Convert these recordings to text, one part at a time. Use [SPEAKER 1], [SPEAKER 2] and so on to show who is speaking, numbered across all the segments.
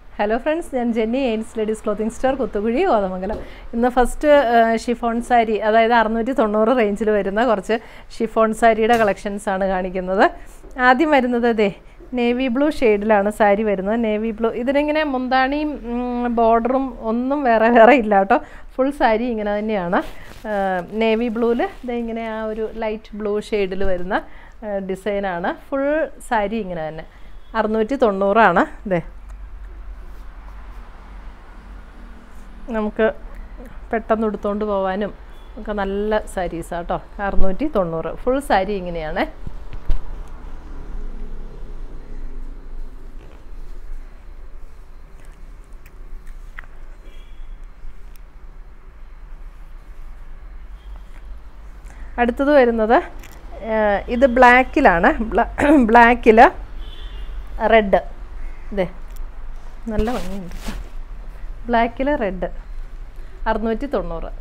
[SPEAKER 1] hello friends ഞാൻ Jenny എയിൻസ് ladies clothing store Kuthukuzhi Kothamangalam ഇന്ന് ഫസ്റ്റ് ഷിഫോൺ സാരി അതായത് അറുന്നൂറ്റി തൊണ്ണൂറ് റേഞ്ചിൽ വരുന്ന കുറച്ച് ഷിഫോൺ സാരിയുടെ കളക്ഷൻസ് ആണ് കാണിക്കുന്നത് ആദ്യം വരുന്നത് ദേ നേവി ബ്ലൂ ഷെയ്ഡിലാണ് സാരി വരുന്നത് നേവി ബ്ലൂ ഇതിനിങ്ങനെ മുന്താണിയും ബോർഡറും ഒന്നും വേറെ വേറെ ഇല്ല കേട്ടോ ഫുൾ സാരി ഇങ്ങനെ തന്നെയാണ് നേവി ബ്ലൂവിൽ ഇത് ഇങ്ങനെ ആ ഒരു ലൈറ്റ് ബ്ലൂ ഷെയ്ഡിൽ വരുന്ന ഡിസൈനാണ് ഫുൾ സാരി ഇങ്ങനെ തന്നെ അറുന്നൂറ്റി തൊണ്ണൂറാണ് ഇതേ നമുക്ക് പെട്ടെന്ന് എടുത്തുകൊണ്ട് പോകാനും ഒക്കെ നല്ല സാരീസാണ് കേട്ടോ അറുന്നൂറ്റി തൊണ്ണൂറ് ഫുൾ സാരി ഇങ്ങനെയാണ് അടുത്തത് വരുന്നത് ഇത് ബ്ലാക്കിലാണ് ബ്ലാക്കിൽ റെഡ് ഇതേ നല്ല ഭംഗിയുണ്ട് ബ്ലാക്കിൽ റെഡ് അറുന്നൂറ്റി തൊണ്ണൂറ്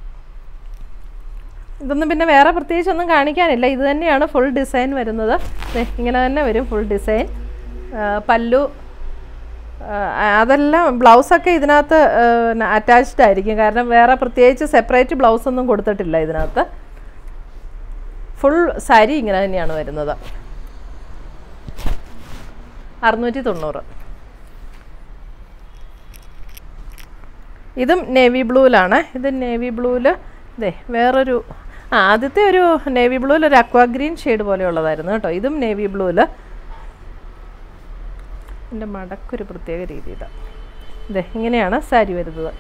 [SPEAKER 1] ഇതൊന്നും പിന്നെ വേറെ പ്രത്യേകിച്ചൊന്നും കാണിക്കാനില്ല ഇത് തന്നെയാണ് ഫുൾ ഡിസൈൻ വരുന്നത് ഇങ്ങനെ തന്നെ വരും ഫുൾ ഡിസൈൻ പല്ലു അതെല്ലാം ബ്ലൗസൊക്കെ ഇതിനകത്ത് അറ്റാച്ച്ഡ് ആയിരിക്കും കാരണം വേറെ പ്രത്യേകിച്ച് സെപ്പറേറ്റ് ബ്ലൗസ് ഒന്നും കൊടുത്തിട്ടില്ല ഇതിനകത്ത് ഫുൾ സാരി ഇങ്ങനെ തന്നെയാണ് വരുന്നത് അറുന്നൂറ്റി തൊണ്ണൂറ് ഇതും നേവി ബ്ലൂവിലാണ് ഇത് നേവി ബ്ലൂവിൽ ഇതേ വേറൊരു ആ ആദ്യത്തെ ഒരു നേവി ബ്ലൂവിൽ ഒരു അക്വാ ഗ്രീൻ ഷെയ്ഡ് പോലെയുള്ളതായിരുന്നു കേട്ടോ ഇതും നേവി ബ്ലൂവിൽ എൻ്റെ മടക്കൊരു പ്രത്യേക രീതിയിലാണ് ഇതേ ഇങ്ങനെയാണ് സാരി വരുന്നത്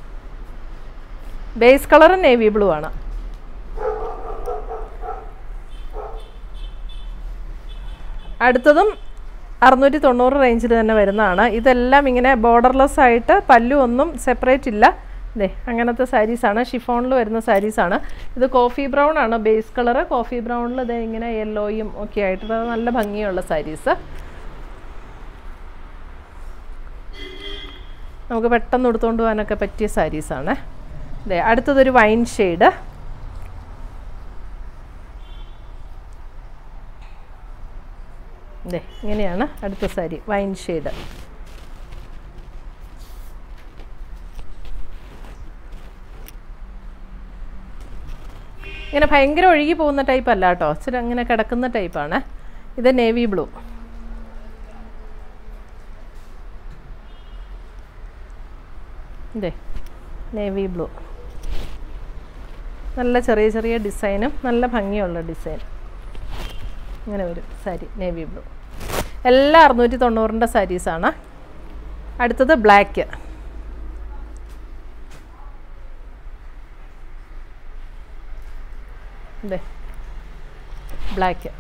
[SPEAKER 1] ബേസ് കളർ നേവി ബ്ലൂ ആണ് അടുത്തതും അറുന്നൂറ്റി തൊണ്ണൂറ് റേഞ്ചിൽ തന്നെ വരുന്നതാണ് ഇതെല്ലാം ഇങ്ങനെ ബോർഡർലെസ് ആയിട്ട് പല്ലു ഒന്നും സെപ്പറേറ്റ് ഇല്ല ഇതേ അങ്ങനത്തെ സാരീസാണ് ഷിഫോണിൽ വരുന്ന സാരീസാണ് ഇത് കോഫി ബ്രൗൺ ആണ് ബേസ് കളറ് കോഫി ബ്രൗണിൽ ഇത് ഇങ്ങനെ യെല്ലോയും ഒക്കെ ആയിട്ട് നല്ല ഭംഗിയുള്ള സാരീസ് നമുക്ക് പെട്ടെന്ന് എടുത്തുകൊണ്ട് പോകാനൊക്കെ പറ്റിയ സാരീസാണ് ഇതേ അടുത്തതൊരു വൈൻ ഷെയ്ഡ് ഇതേ ഇങ്ങനെയാണ് അടുത്ത സാരി വൈൻ ഷെയ്ഡ് ഇങ്ങനെ ഭയങ്കര ഒഴുകി പോകുന്ന ടൈപ്പ് അല്ല കേട്ടോ ഇച്ചിരി അങ്ങനെ കിടക്കുന്ന ടൈപ്പാണ് ഇത് നേവി ബ്ലൂ ഇതേ നേവി ബ്ലൂ നല്ല ചെറിയ ചെറിയ ഡിസൈനും നല്ല ഭംഗിയുള്ള ഡിസൈൻ ഇങ്ങനെ വരും സാരി നേവി ബ്ലൂ എല്ലാം അറുന്നൂറ്റി തൊണ്ണൂറിൻ്റെ സാരീസാണ് അടുത്തത് ബ്ലാക്ക് ഇതേ ബ്ലാക്ക്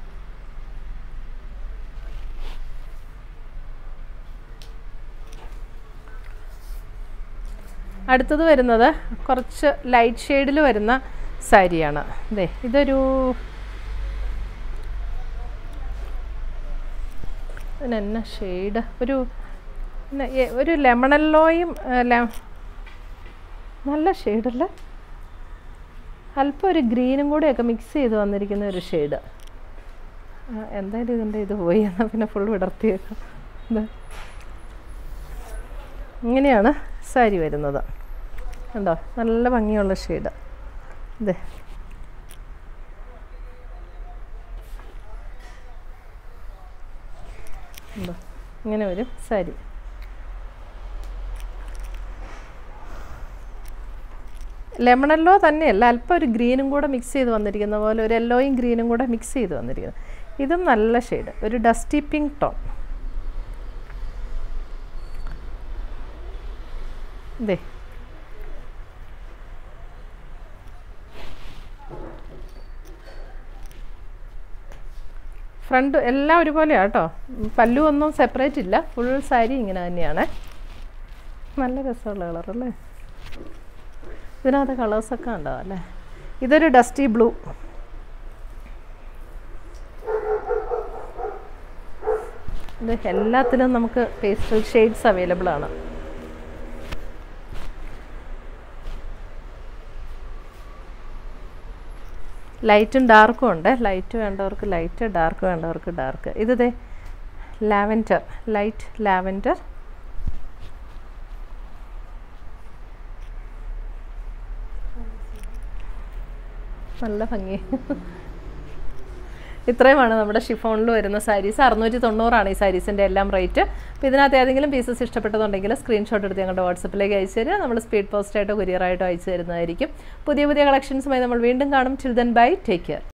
[SPEAKER 1] അടുത്തത് വരുന്നത് കുറച്ച് ലൈറ്റ് ഷെയ്ഡിൽ വരുന്ന സാരിയാണ് ഇതേ ഇതൊരു ഇതിനെന്ന ഷെയ്ഡ് ഒരു ഒരു ലെമണല്ലോയും നല്ല ഷെയ്ഡല്ല അല്പം ഒരു ഗ്രീനും കൂടെയൊക്കെ മിക്സ് ചെയ്ത് വന്നിരിക്കുന്ന ഒരു ഷെയ്ഡ് എന്തായാലും ഇതിൻ്റെ ഇത് പോയി എന്നാൽ പിന്നെ ഫുൾ വിടർത്തിയേക്കാം ഇത് ഇങ്ങനെയാണ് സാരി വരുന്നത് കണ്ടോ നല്ല ഭംഗിയുള്ള ഷെയ്ഡ് ഇതേ ഉണ്ടോ ഇങ്ങനെ വരും സാരി ലെമണല്ലോ തന്നെയല്ല അല്പം ഒരു ഗ്രീനും കൂടെ മിക്സ് ചെയ്ത് വന്നിരിക്കുന്ന പോലെ ഒരു യെല്ലോയും ഗ്രീനും കൂടെ മിക്സ് ചെയ്ത് വന്നിരിക്കുന്നത് ഇതും നല്ല ഷെയ്ഡ് ഒരു ഡസ്റ്റി പിങ്ക് ടോൺ ഇതേ ഫ്രണ്ട് എല്ലാം ഒരുപോലെയാണ് കേട്ടോ പല്ലു ഒന്നും സെപ്പറേറ്റ് ഇല്ല ഫുൾ സാരി ഇങ്ങനെ തന്നെയാണ് നല്ല രസമുള്ള കളർ അല്ലേ ഇതിനകത്ത് കളേഴ്സൊക്കെ ഉണ്ടാവും അല്ലേ ഇതൊരു ഡസ്റ്റി ബ്ലൂ ഇത് എല്ലാത്തിലും നമുക്ക് പേസ്റ്റൽ ഷെയ്ഡ്സ് അവൈലബിൾ ആണ് ലൈറ്റും ഡാർക്കും ഉണ്ട് ലൈറ്റ് വേണ്ടവർക്ക് ലൈറ്റ് ഡാർക്ക് വേണ്ടവർക്ക് ഡാർക്ക് ഇത് ദേ ലാവൻഡർ ലൈറ്റ് ലാവൻഡർ നല്ല ഭംഗി ഇത്രയുമാണ് നമ്മുടെ ഷിഫോണിൽ വരുന്ന സാരീസ് അറുന്നൂറ്റി തൊണ്ണൂറാണ് ഈ സാരീസിൻ്റെ എല്ലാം റേറ്റ് അപ്പോൾ ഇതിനകത്ത് ഏതെങ്കിലും പീസസ് ഇഷ്ടപ്പെട്ടതുണ്ടെങ്കിൽ സ്ക്രീൻഷോട്ട് എടുത്ത് ഞങ്ങളുടെ വാട്സപ്പിലേക്ക് അയച്ചു തരിക നമ്മൾ സ്പീഡ് പോസ്റ്റായിട്ടോ കൊറിയറായിട്ടോ അയച്ചു തരുന്നതായിരിക്കും പുതിയ പുതിയ കളക്ഷൻസുമായി നമ്മൾ വീണ്ടും കാണും till then bye take care